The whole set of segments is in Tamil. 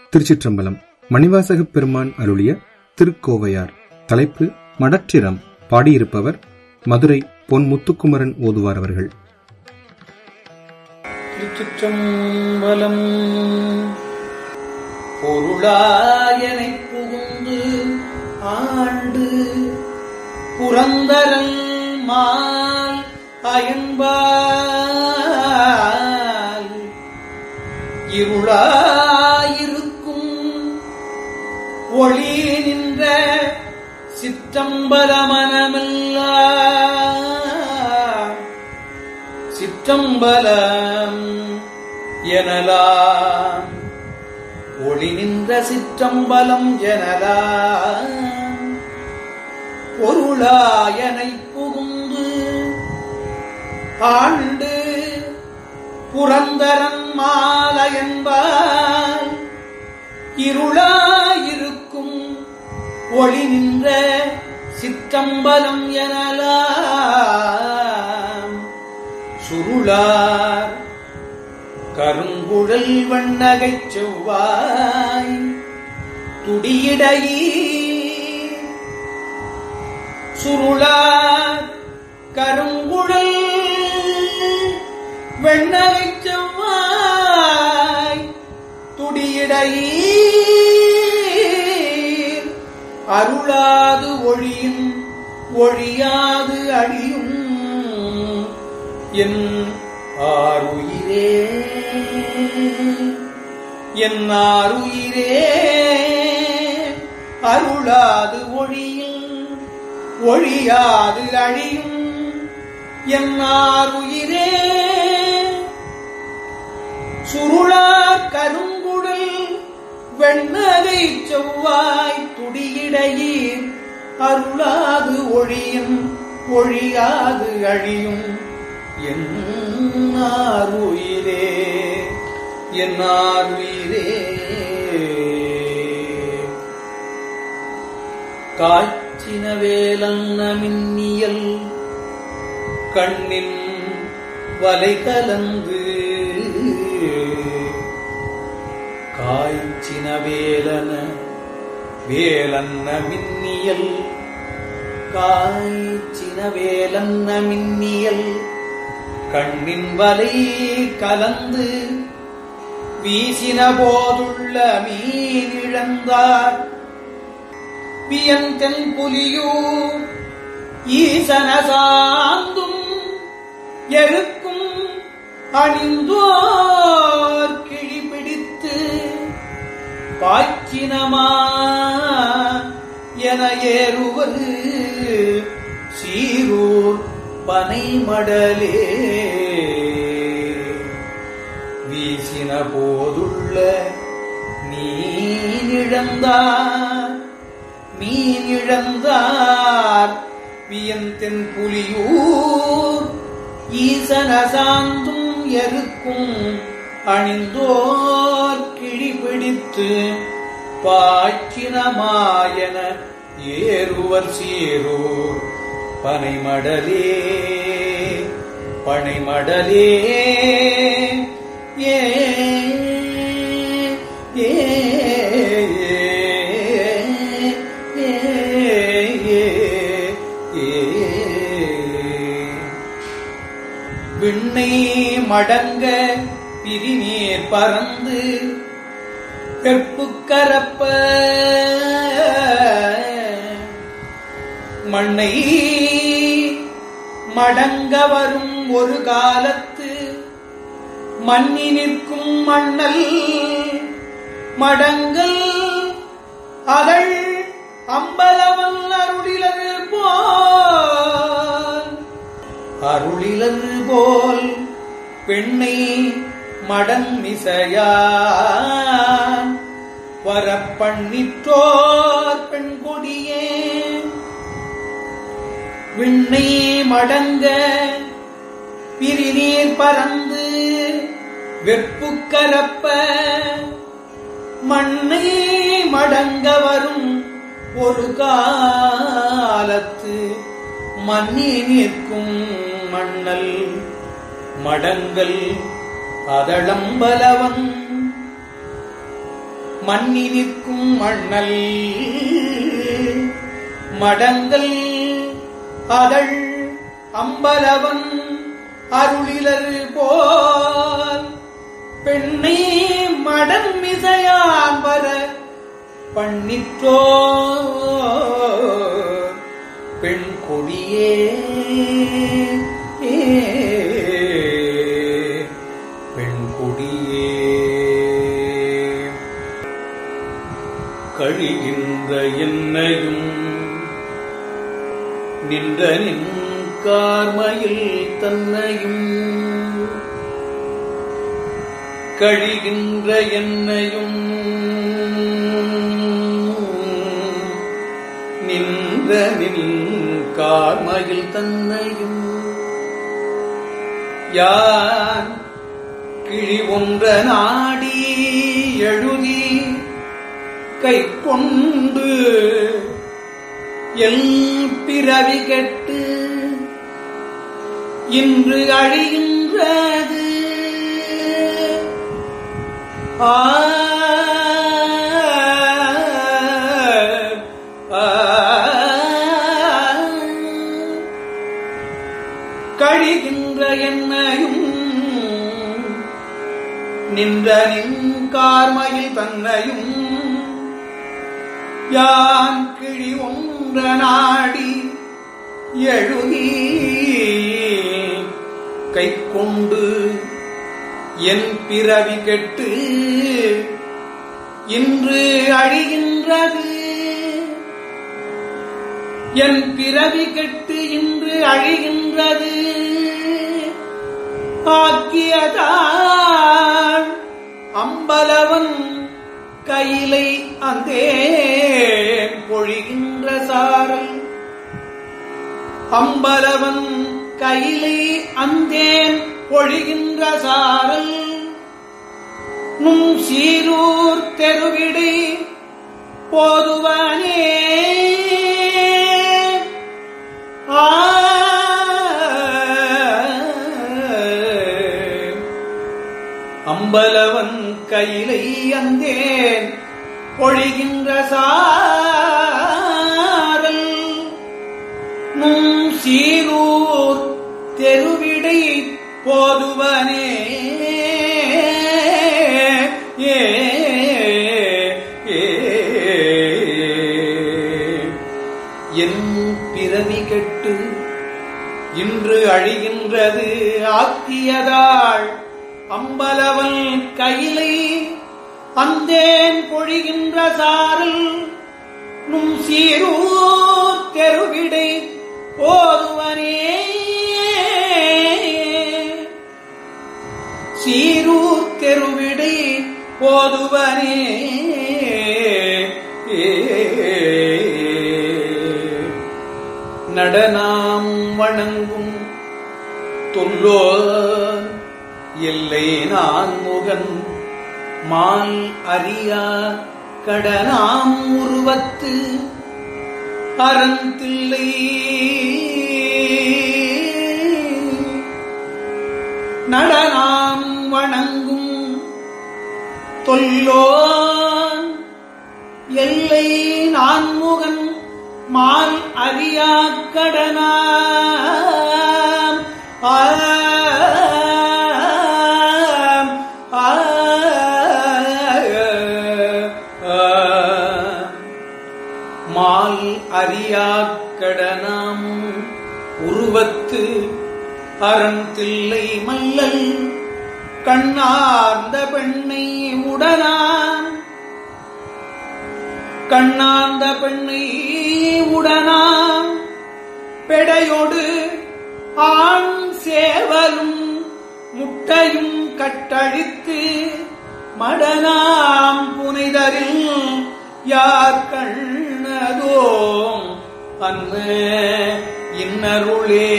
திருச்சிற்றம்பலம் மணிவாசகப் பெருமான் அருளிய திருக்கோவையார் தலைப்பு மடற்றிரம் பாடியிருப்பவர் மதுரை பொன் முத்துக்குமரன் ஓதுவார் அவர்கள் திருச்சிற்றம்பலம் பொருளாயனை புகுந்து ஆண்டு புரந்தரல் மால் அயன்பால் இருளாயிருக்கும் ஒளி நின்ற சிற்றம்பலமனமெல்லாம் சிற்றம்பலம் எனலாம் ஒளி நின்ற சிற்றம்பலம் எனலாம் பொருளாயனை புகுந்து ஆண்டு புரந்தரன் மாலையன்பால் இருளாயிருக்கும் ஒளி நின்ற சிற்றம்பலம் எனலாம் சுருளார் கருங்குழல் வண்ணகைச் செவ்வாய் துடியிடையே சுருளார் கருங்குழல் வெண்ணகைச் செவ்வாய் துடியிடையே அருளாது ஒழியும் ஒழியாது அழியும் என் ஆறுயிரே என் ஆறுயிரே அருளாது ஒழியும் ஒழியாது அழியும் என் ஆறுயிரே சுருளார் கருங்குடல் வெண்ணகை செவ்வாய் துடியிடையீர் அருளாது ஒழியும் ஒழியாது அழியும் என்னாருயிரே என்னாருயிரே காய்ச்சின வேலன்ன மின்னியல் கண்ணின் வலை கலந்து காய்ச்சின வேலன வேலன்ன மின்னியல் காய்ச்சின வேலன்ன மின்னியல் கண்ணின் வலை கலந்து வீசின போதுள்ள மீன் இழந்தார் வியந்தன் புலியூர் ஈசன சாந்தும் எருக்கும் அணிந்தோர் கிழி பிடித்து பாய்ச்சினமா என ஏறுவது சீரூர் பனைமடலே வீசின போதுள்ள மீனிழந்தார் மீனிழந்தார் வியந்தென் புலியூர் ஈசன சாந்தும் எருக்கும் அணிந்தோர் கிழி பிடித்து பாய்ச்சினமாயன ஏறுவர் சீரூர் பனைமடலே பனைமடலே ஏ ஏ விண்ணை மடங்க பிரிநீர் பறந்து கற்புக்கரப்ப மண்ணை மடங்க வரும் ஒரு காலத்து மன்னி நிற்கும் மண்ணல் மடங்கள் அகழ் அம்பலவல் அருளிலரு போல் அருளிலரு போல் பெண்ணை மடமிசையான் வரப்பண்ணிற்றோர் பெண் கொடியே விண்ணை மடங்க பிரிநீர் பறந்து வெப்புக்கரப்ப மண்ணை மடங்க வரும் ஒரு காலத்து மன்னி நிற்கும் மண்ணல் மடங்கள் அதளம்பலவன் மண்ணி நிற்கும் மண்ணல் மடங்கள் அதழ் அம்பலவன் அருளிலர் போல் பெண்ணை மடன் மிசையாம்பர பண்ணிற்றோ பெண் கொடியே பெண் கொடியே கழிகின்ற என்னையும் நின்ற நின் கார்மையில் தன்னையும் கழிகின்ற என்னையும் நின்ற நின் கார்மையில் தன்னையும் யான் கிழி ஒன்ற நாடி எழுதி கை கொண்டு எல் பிறவி கெட்டு இன்று அழிகின்றது ஆ ஆ. கழிகின்ற என்னையும் நின்ற நின் கார்மையில் தன்னையும் யான் கிழி ஒன்ற நாடி எழுதி கை கொண்டு என் பிறவி கெட்டு இன்று அழிகின்றது என் பிறவி கெட்டு இன்று அழிகின்றது ஆக்கியதான் அம்பலவன் கையிலை அந்தே பொழிகின்ற சாரல் அம்பலவன் கையிலை அந்தேன் பொழிகின்ற சாரல் நும் சீரூர் தெருவிடை போதுவனே ஆ அம்பலவன் கையிலை அந்தேன் பொழிகின்ற சாரல் நும் சீரூர் தெருவிடை போதுவனே ஏ ஏ. என் பிறவி கெட்டு இன்று அழிகின்றது ஆக்கியதாள் அம்பலவன் கையிலை அந்தேன் பொழிகின்ற சாரல் நும் சீரூர் தெருவிடை போதுவனே சீரூர் தெருவிடை போதுவனே நடனாம் வணங்கும் தொல்லோ எல்லை நான் முகன் மால் அறியா கடனாம் உருவத்து அறந்தில்லை நடனாம் வணங்கும் தொல்லோன் எல்லை நான்முகன் மால் அறியா கடனாம் ஆம், ஆம். மால் அறியா கடனாம் உருவத்து அறந்தில்லை மல்லல் கண்ணார்ந்த பெண்ணை உடனாம் கண்ணார்ந்த பெண்ணை உடனாம் பெடையோடு ஆண் சேவலும் முட்டையும் கட்டழித்து மடனாம் புனிதரில் யார் கண்ணதோ அன்ன இன்னருளே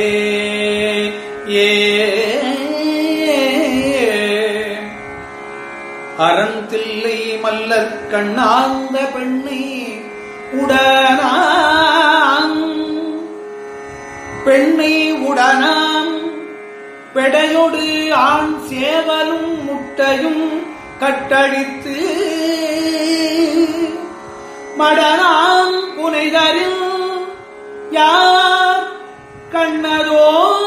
ஏ அறந்தில்லை மல்லற் கண்ணாந்த பெண்ணை உடனாம் பெண்ணை உடனாம் பெடையொடு ஆண் சேவலும் முட்டையும் கட்டழித்து மடனாம் புனைதரில் யார் கண்ணதோ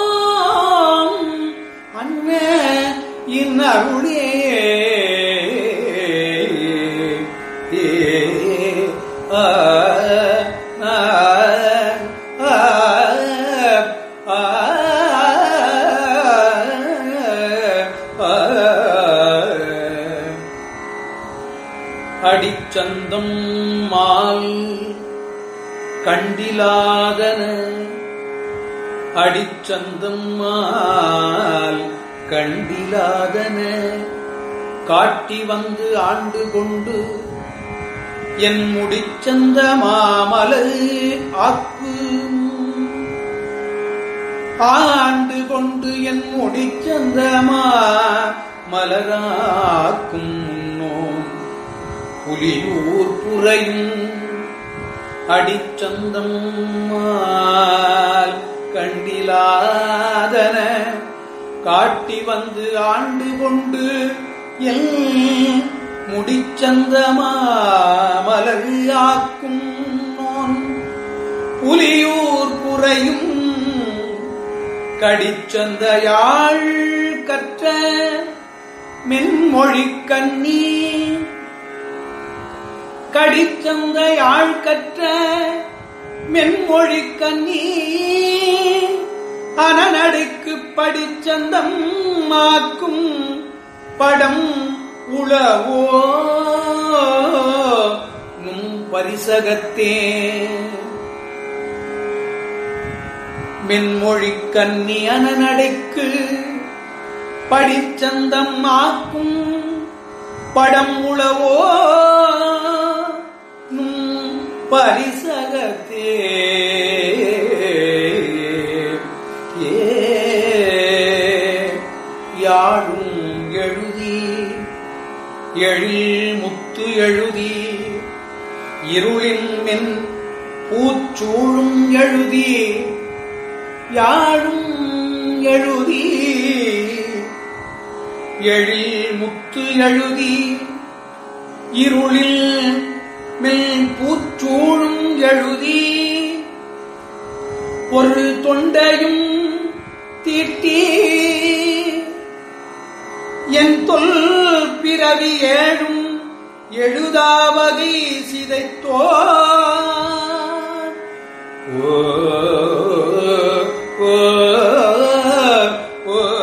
அண்ணே இன்னருளே ஏ ஆ ஆ ஆ ஆ அடிச்சந்தம் மால் கண்டிலாதன அடிச்சந்தம் மால் கண்டிலாதன காட்டி வந்து ஆண்டு கொண்டு என் முடிச்சந்த மாமலர் ஆக்கு ஆண்டு கொண்டு என் முடிச்சந்தமா மலராக்கும் முன்னோம் புலியூர் புறையும் அடிச்சந்தம் மால் கண்டிலாதன காட்டி வந்து ஆண்டு கொண்டு எல் முடிச்சந்தமா மலர் ஆக்கும் நோன் புலியூர் புறையும் கடிச்சந்த யாழ் கற்ற மென்மொழி கண்ணி கடிச்சந்த யாழ் கற்ற மென்மொழி கண்ணி அனநடுக்கு படிச்சந்தம் மாக்கும் படம் உளவோ நும் பரிசகத்தே மென்மொழி கன்னி அனநடைக்கு படிச்சந்தம் ஆக்கும் படம் உளவோ நும் பரிசகத்தே ஏ யாழும் எழுதி எழில் முத்து எழுதி இருளின் மென் பூச்சூழும் எழுதி யாழும் எழுதி எழில் முத்து எழுதி இருளில் மெல் பூச்சூழும் எழுதி ஒரு தொண்டையும் தீட்டி என் தொல் பிறவி ஏழும் எழுதாவதி சிதைத்தோ ஓ ஓ ஓ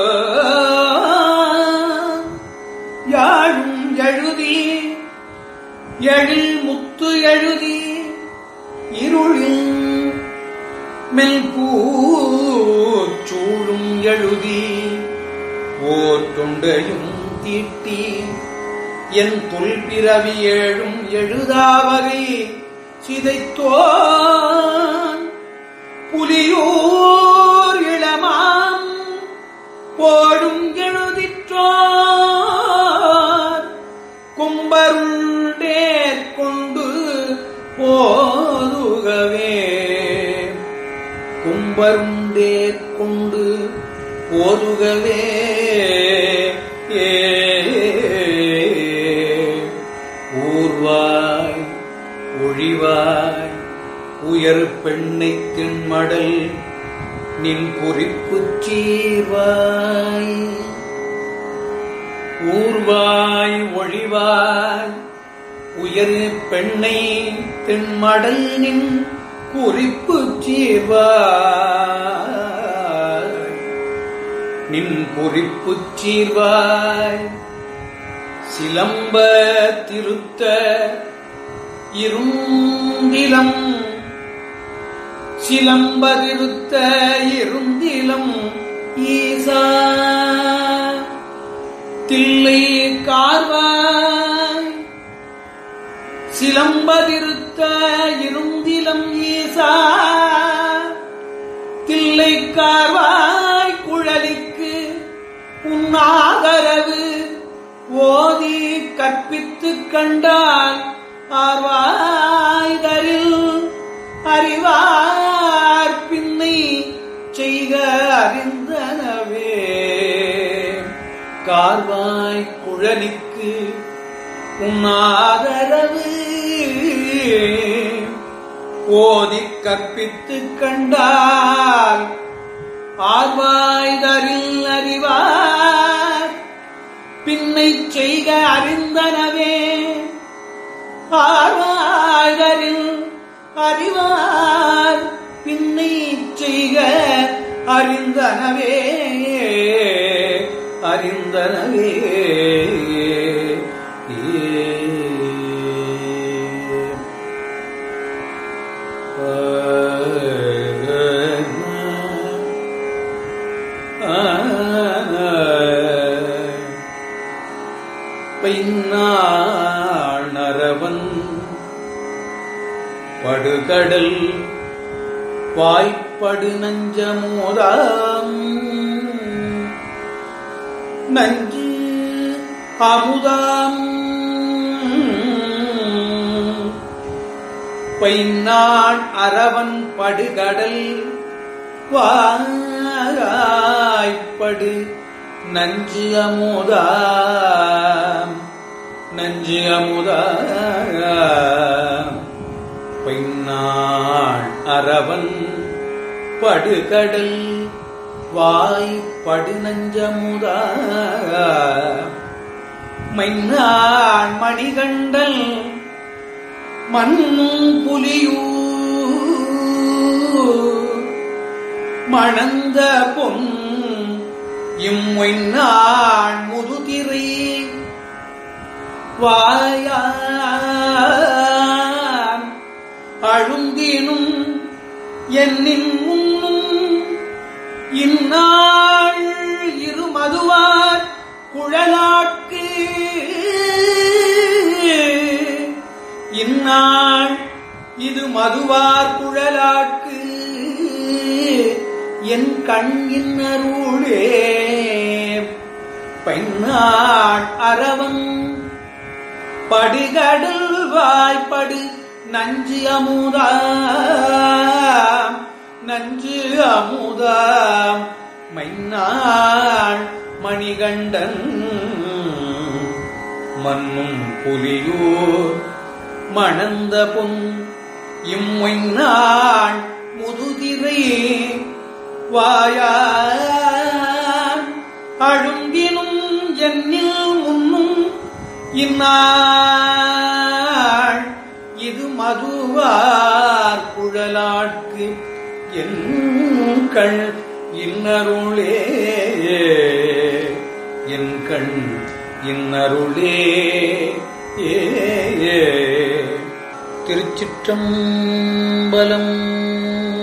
யாழும் எழுதி எழில் முத்து எழுதி இருளில் மெல் பூச்சூழும் எழுதி ஓர் தொண்டையும் தீட்டி என் தொல்பிறவி ஏழும் எழுதாவகை சிதைத்தோன் புலியூர் இளமாம் போடும் எழுதிற்றோர் கும்பருண்டேற் கொண்டு போதுகவே கும்பருண்டேற் கொண்டு போதுகவே ஏ ஊர்வாய் ஒழிவாய் உயர் பெண்ணை திண்மடல் நின் குறிப்புச் சீர்வாய் ஊர்வாய் ஒழிவாய் உயர் பெண்ணை தென்மடல் நின் குறிப்புச் சீர்வாய் நின் குறிப்புச் சீர்வாய் சிலம்ப திருத்த இருந்திலம் சிலம்பதிருத்த இருந்திலம் ஈசா தில்லை கார்வாய் சிலம்பதிருத்த இருந்திலம் ஈசா தில்லை கார்வாய் குழலிக்கு உன்னாதரவு ஓதி கற்பித்துக் கண்டால் ஆர்வாய்தரில் அறிவார் பின்னை செய்க அறிந்தனவே கார்வாய் குழலிக்கு உன்னாதரவு ஓதி கற்பித்து கண்டால் ஆர்வாய்தரில் அறிவார் பின்னை செய்க அறிந்தனவே ஆர்வாய்தரில் அறிவார் பின்னை செய்க அறிந்தனவே அறிந்தனவே பைநாணரவன் படுகடல் வாய்ப்படு நஞ்சமோதாம் நஞ்சு அமுதாம் பைநாள் அரவன் படுகடல் வாய்ப்படு நஞ்சு அமுதாம் நஞ்சு அமுதாம் பைநாள் அரவன் படுகடல் வாய் படுநஞ்சமுதா மைநாள் மணிகண்டல் மண் புலியூ மணந்த பொன் இம்மொய்நாள் முதுதிரை வாயான் அழுந்தினும் என்னின் முன்னும் இந்நாள் இருமதுவார் குழலாட்கு இந்நாள் இது மதுவார் குழலாட்கு என் கண்ணின் அருளே பெண்ணாள் அரவன் படுகடல் வாய்ப்படு நஞ்சு அமுதாம் நஞ்சு அமுதாம் மைநாள் மணிகண்டன் மண்ணும் புலியூர் மணந்த பொன் இம்மொய்நாள் முதுதிரை வாயான் அழுந்தினும் என்னில் முன்னும் இந்நாள் இது மதுவார் குழலாட்கு என் கண் இன்னருளே என் கண் இன்னருளே ஏ திருச்சிற்றம்பலம்